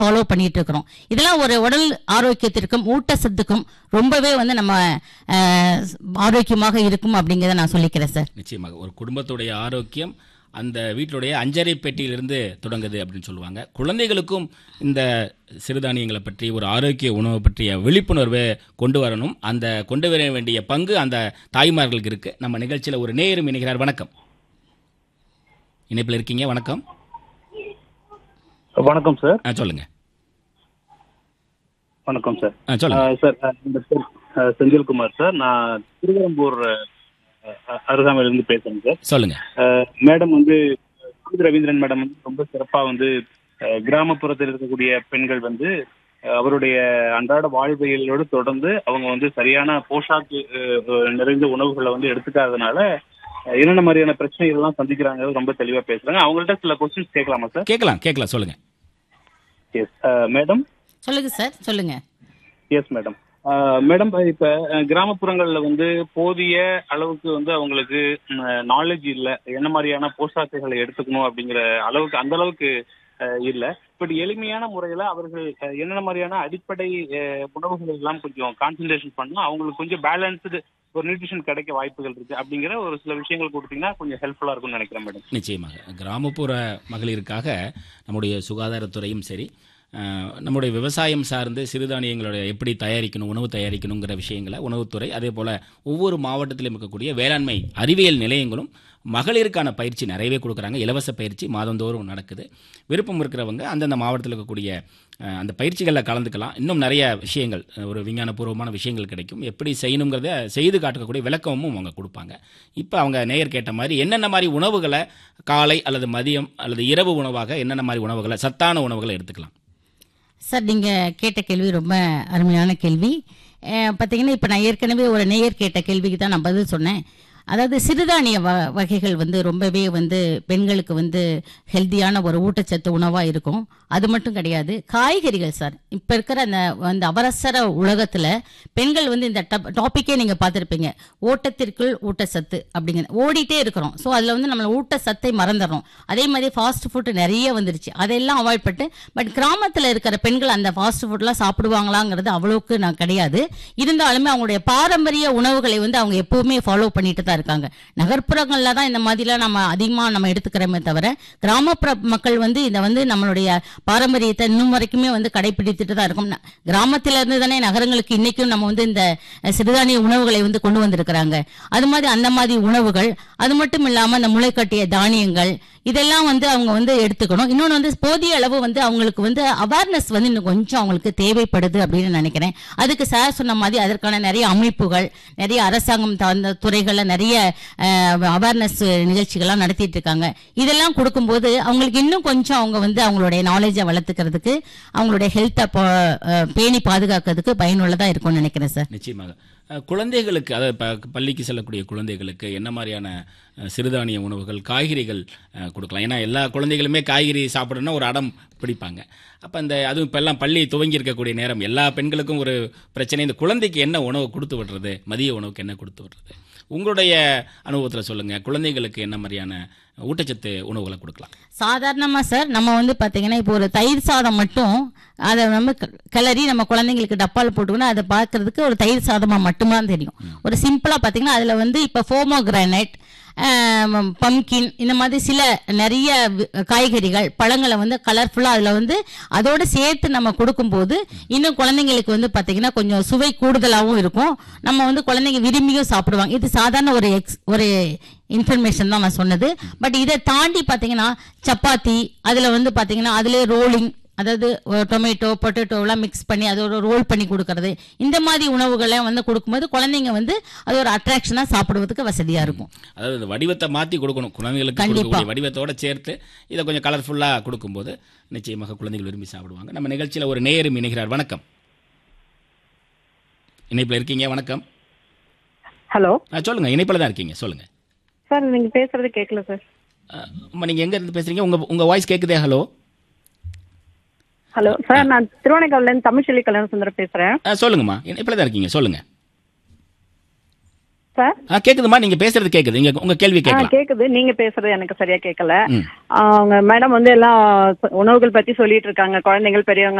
Follow பண்ணிட்டு இருக்கிறோம் இதெல்லாம் ஒரு உடல் ஆரோக்கியத்திற்கும் ஊட்டச்சத்துக்கும் ரொம்பவே வந்து நம்ம அஹ், ஆரோக்கியமாக இருக்கும் அப்படிங்கிறத நான் சொல்லிக்கிறேன் சார் நிச்சயமாக ஒரு குடும்பத்துடைய ஆரோக்கியம் அந்த வீட்டிலுடைய அஞ்சரை பெட்டியிலிருந்து தொடங்குது அப்படின்னு சொல்லுவாங்க குழந்தைகளுக்கும் இந்த சிறுதானியங்களை பற்றி ஒரு ஆரோக்கிய உணவு பற்றிய விழிப்புணர்வை கொண்டு வரணும் அந்த கொண்டு வர வேண்டிய பங்கு அந்த தாய்மார்களுக்கு இருக்கு நம்ம நிகழ்ச்சியில் ஒரு நேயரும் இணைகிறார் வணக்கம் இணைப்பில் இருக்கீங்க வணக்கம் வணக்கம் சார் ஆ சொல்லுங்க வணக்கம் சார் ஆ சொல்லுங்க ஆ, சார் ஆ, இந்த பேர் ஆ, செந்தில்குமார் சார் நான் திருவரம்பூர் ஆ, அருகாமையிலிருந்து பேசுறேன் சார் சொல்லுங்க ஆ, மேடம் வந்து சி. ரவீந்திரன் மேடம் வந்து ரொம்ப சிறப்பா வந்து ஆ, கிராமப்புறத்தில் இருக்கக்கூடிய பெண்கள் வந்து ஆ, அவருடைய அன்றாட வாழ்வியலோடு தொடர்ந்து அவங்க வந்து சரியான போஷாக்கு ஆ, ஆ, நிறைந்த உணவுகளை வந்து எடுத்துக்காததுனால ஆ, என்னென்ன மாதிரியான பிரச்சனைகள் எல்லாம் சந்திக்கிறாங்க ரொம்ப தெளிவா பேசுறாங்க அவங்கள்ட்ட சில கொஸ்டின்ஸ் கேட்கலாமா சார் கேட்கலாம் கேட்கலாம் சொல்லுங்க எஸ் மேடம் சொல்லுங்க சார் சொல்லுங்க எஸ் மேடம் மேடம் இப்ப அஹ், கிராமப்புறங்கள்ல வந்து போதிய அளவுக்கு வந்து அவங்களுக்கு நாலேஜ் இல்ல என்ன மாதிரியான போஷாக்குகளை எடுத்துக்கணும் அப்படிங்கிற அளவுக்கு அந்த அளவுக்கு அஹ், இல்ல பட் எளிமையான முறையில அவர்கள் அஹ், என்னென்ன மாதிரியான அடிப்படை அஹ், உணவுகள் எல்லாம் கொஞ்சம் கான்சென்ட்ரேஷன் பண்ணா அவங்களுக்கு கொஞ்சம் பேலன்ஸ்டு ஒரு நியூட்ரிஷன் கிடைக்க வாய்ப்புகள் இருக்கு அப்படிங்கிற ஒரு சில விஷயங்கள் கொடுத்தீங்கன்னா கொஞ்சம் ஹெல்ப்ஃபுல்லா இருக்கும்னு நினைக்கிறேன் மேடம் நிச்சயமாக கிராமப்புற மகளிருக்காக நம்முடைய சுகாதாரத்துறையும் சரி அஹ், நம்முடைய விவசாயம் சார்ந்து சிறுதானியங்களோட எப்படி தயாரிக்கணும் உணவு தயாரிக்கணுங்கிற விஷயங்களை உணவுத்துறை அதே போல் ஒவ்வொரு மாவட்டத்திலும் இருக்கக்கூடிய வேளாண்மை அறிவியல் நிலையங்களும் மகளிருக்கான பயிற்சி நிறையவே கொடுக்குறாங்க இலவச பயிற்சி மாதந்தோறும் நடக்குது விருப்பம் இருக்கிறவங்க அந்தந்த மாவட்டத்தில் இருக்கக்கூடிய அஹ், அந்த பயிற்சிகளில் கலந்துக்கலாம் இன்னும் நிறைய விஷயங்கள் அஹ், ஒரு விஞ்ஞானபூர்வமான விஷயங்கள் கிடைக்கும் எப்படி செய்யணுங்கிறத செய்து காட்டக்கூடிய விளக்கமும் அவங்க கொடுப்பாங்க இப்போ அவங்க நேயர் கேட்ட மாதிரி என்னென்ன மாதிரி உணவுகளை காலை அல்லது மதியம் அல்லது இரவு உணவாக என்னென்ன மாதிரி உணவுகளை சத்தான உணவுகளை எடுத்துக்கலாம் சார் நீங்கள் கேட்ட கேள்வி ரொம்ப அருமையான கேள்வி அஹ், பார்த்தீங்கன்னா இப்போ நான் ஏற்கனவே ஒரு நேயர் கேட்ட கேள்விக்கு தான் நான் பதில் சொன்னேன் அதாவது சிறுதானிய வ வகைகள் வந்து ரொம்பவே வந்து பெண்களுக்கு வந்து ஹெல்த்தியான ஒரு ஊட்டச்சத்து உணவாக இருக்கும் அது மட்டும் கிடையாது காய்கறிகள் சார் இப்போ இருக்கிற அந்த அந்த அவசர உலகத்தில் பெண்கள் வந்து இந்த டாப்பிக்கே நீங்கள் பார்த்துருப்பீங்க ஓட்டத்திற்குள் ஊட்டச்சத்து அப்படிங்கிற ஓடிட்டே இருக்கிறோம் ஸோ அதில் வந்து நம்மளை ஊட்டச்சத்தை மறந்துடுறோம் அதே மாதிரி ஃபாஸ்ட் ஃபுட் நிறைய வந்துருச்சு அதையெல்லாம் அவாய்ட் பண்ணிட்டு பட் கிராமத்தில் இருக்கிற பெண்கள் அந்த ஃபாஸ்ட் ஃபுட்லாம் சாப்பிடுவாங்களாங்கிறது அவ்வளோக்கு நான் கிடையாது இருந்தாலுமே அவங்களுடைய பாரம்பரிய உணவுகளை வந்து அவங்க எப்பவுமே ஃபாலோ பண்ணிட்டு தான் இருக்காங்க நகர்ப்புறங்களில் தான் இந்த மாதிரிலாம் நம்ம அதிகமாக நம்ம எடுத்துக்கிறோமே தவிர கிராமப்புற மக்கள் வந்து இதை வந்து நம்மளுடைய பாரம்பரியத்தை இன்னும் வரைக்குமே வந்து கடைபிடித்துட்டு தான் இருக்கும் ந- கிராமத்துல இருந்து தானே நகரங்களுக்கு இன்னைக்கும் நம்ம வந்து இந்த அஹ், சிறுதானிய உணவுகளை வந்து கொண்டு வந்திருக்கிறாங்க அது மாதிரி அந்த மாதிரி உணவுகள் அது மட்டும் இல்லாம அந்த முளைக்கட்டிய தானியங்கள் இதெல்லாம் வந்து அவங்க வந்து எடுத்துக்கணும் இன்னொன்று வந்து போதிய அளவு வந்து அவங்களுக்கு வந்து அவேர்னஸ் வந்து இன்னும் கொஞ்சம் அவங்களுக்கு தேவைப்படுது அப்படின்னு நினைக்கிறேன் அதுக்கு சார் சொன்ன மாதிரி அதற்கான நிறைய அமைப்புகள் நிறைய அரசாங்கம் சார்ந்த துறைகளில் நிறைய அவேர்னஸ் நிகழ்ச்சிகள்லாம் நடத்திட்டு இருக்காங்க இதெல்லாம் கொடுக்கும்போது அவங்களுக்கு இன்னும் கொஞ்சம் அவங்க வந்து அவங்களுடைய நாலேஜை வளர்த்துக்கிறதுக்கு அவங்களுடைய ஹெல்த்தை பேணி பாதுகாக்கிறதுக்கு பயனுள்ளதாக இருக்கும்னு நினைக்கிறேன் சார் நிச்சயமாக அஹ், குழந்தைகளுக்கு அதாவது ப- பள்ளிக்கு செல்லக்கூடிய குழந்தைகளுக்கு என்ன மாதிரியான அஹ், சிறுதானிய உணவுகள் காய்கறிகள் அஹ், கொடுக்கலாம் ஏன்னா எல்லா குழந்தைகளுமே காய்கறி சாப்பிடணும்னா ஒரு அடம் பிடிப்பாங்க அப்போ இந்த அதுவும் இப்போ எல்லாம் பள்ளி துவங்கி இருக்கக்கூடிய நேரம் எல்லா பெண்களுக்கும் ஒரு பிரச்சனை இந்த குழந்தைக்கு என்ன உணவு கொடுத்து விடுறது மதிய உணவுக்கு என்ன கொடுத்து விடுறது உங்களுடைய அனுபவத்தில் சொல்லுங்கள் குழந்தைகளுக்கு என்ன மாதிரியான ஊட்டச்சத்து உணவுகளை கொடுக்கலாம் சாதாரணமாக சார் நம்ம வந்து பார்த்தீங்கன்னா இப்போ ஒரு தயிர் சாதம் மட்டும் அதை நம்ம க- கிளறி நம்ம குழந்தைங்களுக்கு டப்பாவில் போட்டுக்கணும் அதை பார்க்கறதுக்கு ஒரு தயிர் சாதமாக மட்டும்தான் தெரியும் ஒரு சிம்பிளாக பார்த்தீங்கன்னா அதில் வந்து இப்போ ஃபோமோ கிரானைட் பம்கின் இந்த மாதிரி சில நிறைய வி- காய்கறிகள் பழங்களை வந்து கலர்ஃபுல்லாக அதில் வந்து அதோட சேர்த்து நம்ம கொடுக்கும்போது இன்னும் குழந்தைங்களுக்கு வந்து பார்த்தீங்கன்னா கொஞ்சம் சுவை கூடுதலாகவும் இருக்கும் நம்ம வந்து குழந்தைங்க விரும்பியும் சாப்பிடுவாங்க இது சாதாரண ஒரு எக்ஸ் ஒரு இன்ஃபர்மேஷன் தான் நான் சொன்னது பட் இதை தாண்டி பார்த்தீங்கன்னா சப்பாத்தி அதில் வந்து பார்த்தீங்கன்னா அதிலே ரோலிங் அதாவது டொமேட்டோ பொட்டேட்டோலாம் மிக்ஸ் பண்ணி அதை ஒரு ரோல் பண்ணி கொடுக்கறது இந்த மாதிரி உணவுகளை வந்து கொடுக்கும்போது குழந்தைங்க வந்து அது ஒரு அட்ராக்ஷனாக சாப்பிடுவதுக்கு வசதியாக இருக்கும் அதாவது இந்த வடிவத்தை மாற்றி கொடுக்கணும் குழந்தைகளுக்கு கண்டிப்பா. கொடுக்கக்கூடிய வடிவத்தோட சேர்த்து இதை கொஞ்சம் கலர்ஃபுல்லாக கொடுக்கும்போது நிச்சயமாக குழந்தைகள் விரும்பி சாப்பிடுவாங்க நம்ம நிகழ்ச்சியில் ஒரு நேயரும் இணைகிறார் வணக்கம் இணைப்பில் இருக்கீங்க வணக்கம் ஹலோ ஆ சொல்லுங்க இணைப்பில் தான் இருக்கீங்க சொல்லுங்க சார் நீங்க பேசுறது கேட்கல சார் ஆ, அம்மா நீங்க எங்க இருந்து பேசுறீங்க உங்க உங்க வாய்ஸ் கேக்குதே ஹலோ ஹலோ சார் நான் திருவண்ணாமலையில இருந்து தமிழ்ச்செல்வி கல்யாண சுந்தரம் பேசுறேன் ஆ, சொல்லுங்கம்மா இணைப்பில் தான் இருக்கீங்க சொல்லுங்க சார் ஆ கேக்குதுமா நீங்க பேசுறது கேக்குது நீங்க உங்க கேள்வி ஆ கேட்கலாம் கேக்குது நீங்க பேசுறது எனக்கு சரியா கேட்கல ம். அவங்க மேடம் வந்து எல்லாம் உணவுகள் பத்தி சொல்லிட்டு இருக்காங்க குழந்தைகள் பெரியவங்க